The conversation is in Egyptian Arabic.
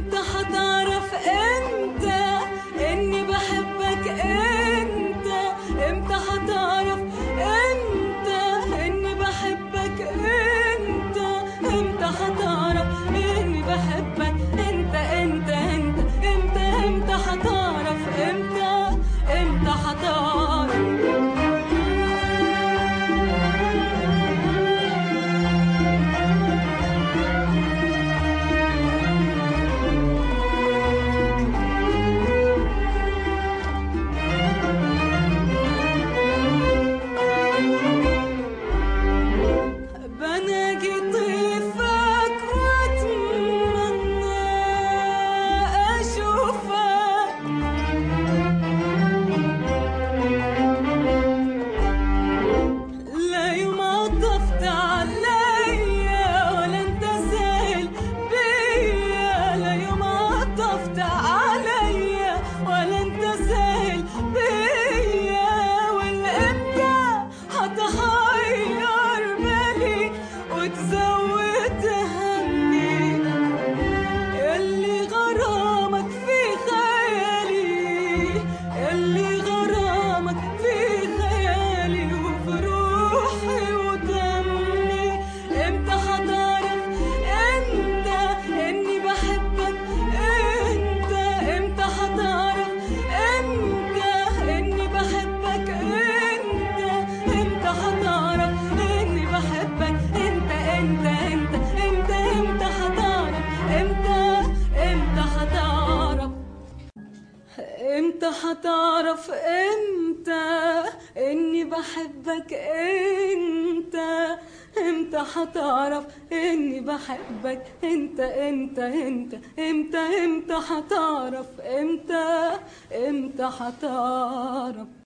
امتى هتعرف انت اني بحبك انت امتى هتعرف انت اني بحبك انت امتى هتعرف اني بحبك انت انت انت امتى امتى هتعرف امتى امتى هتعرف بناجي طيفك واتمنى اشوفك لا يوم عطفت عليا ولا انت سائل بيا لا يوم عطفت عليا ولا انت سائل بيا والامتى هتحير بالي وتزود همي اللي غرامك في خيالي اللي غرامك في خيالي وفي روحي ودمي امتى هتعرف انت اني بحبك انت امتى هتعرف انت اني بحبك انت امتى هتعرف اني بحبك انت انت انت امتى امتى هتعرف امتى امتى هتعرف امتى هتعرف انت اني بحبك انت امتى هتعرف اني بحبك انت انت انت امتى امتى هتعرف امتى امتى هتعرف